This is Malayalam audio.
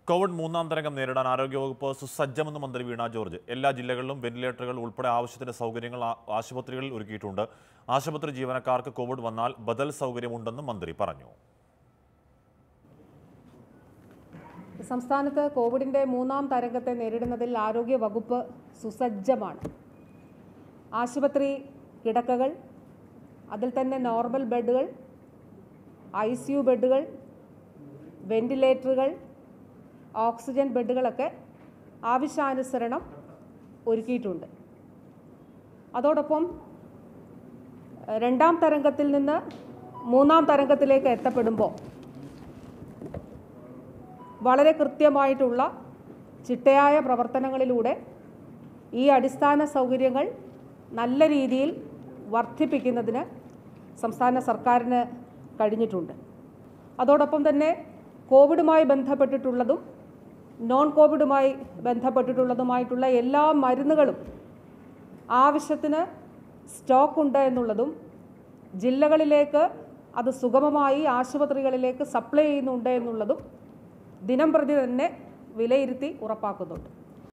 കോവിഡ് മൂന്നാം തരംഗം നേരിടാൻ ആരോഗ്യവകുപ്പ് സുസജ്ജമെന്ന് മന്ത്രി വീണ ജോർജ് എല്ലാ ജില്ലകളിലും വെന്റിലേറ്ററുകൾ ഉൾപ്പെടെ ആവശ്യത്തിന് സൗകര്യങ്ങൾ ആ- ആശുപത്രികളിൽ ഒരുക്കിയിട്ടുണ്ട് ആശുപത്രി ജീവനക്കാർക്ക് കോവിഡ് വന്നാൽ ബദൽ സൗകര്യമുണ്ടെന്നും മന്ത്രി പറഞ്ഞു സംസ്ഥാനത്ത് കോവിഡിൻ്റെ മൂന്നാം തരംഗത്തെ നേരിടുന്നതിൽ ആരോഗ്യ വകുപ്പ് സുസജ്ജമാണ് ആശുപത്രി കിടക്കകൾ അതിൽ തന്നെ നോർമൽ ബെഡുകൾ ഐ സി യു ബെഡുകൾ വെന്റിലേറ്ററുകൾ ഓക്സിജൻ ബെഡുകളൊക്കെ ആവശ്യാനുസരണം ഒരുക്കിയിട്ടുണ്ട് അതോടൊപ്പം എഹ്, രണ്ടാം തരംഗത്തിൽ നിന്ന് മൂന്നാം തരംഗത്തിലേക്ക് എത്തപ്പെടുമ്പോൾ വളരെ കൃത്യമായിട്ടുള്ള ചിട്ടയായ പ്രവർത്തനങ്ങളിലൂടെ ഈ അടിസ്ഥാന സൗകര്യങ്ങൾ നല്ല രീതിയിൽ വർദ്ധിപ്പിക്കുന്നതിന് സംസ്ഥാന സർക്കാരിന് കഴിഞ്ഞിട്ടുണ്ട് അതോടൊപ്പം തന്നെ കോവിഡുമായി ബന്ധപ്പെട്ടിട്ടുള്ളതും നോൺ കോവിഡുമായി ബന്ധപ്പെട്ടിട്ടുള്ളതുമായിട്ടുള്ള എല്ലാ മരുന്നുകളും ആവശ്യത്തിന് സ്റ്റോക്ക് ഉണ്ട് എന്നുള്ളതും ജില്ലകളിലേക്ക് അത് സുഗമമായി ആശുപത്രികളിലേക്ക് സപ്ലൈ ചെയ്യുന്നുണ്ട് എന്നുള്ളതും ദിനം പ്രതി തന്നെ വിലയിരുത്തി ഉറപ്പാക്കുന്നുണ്ട്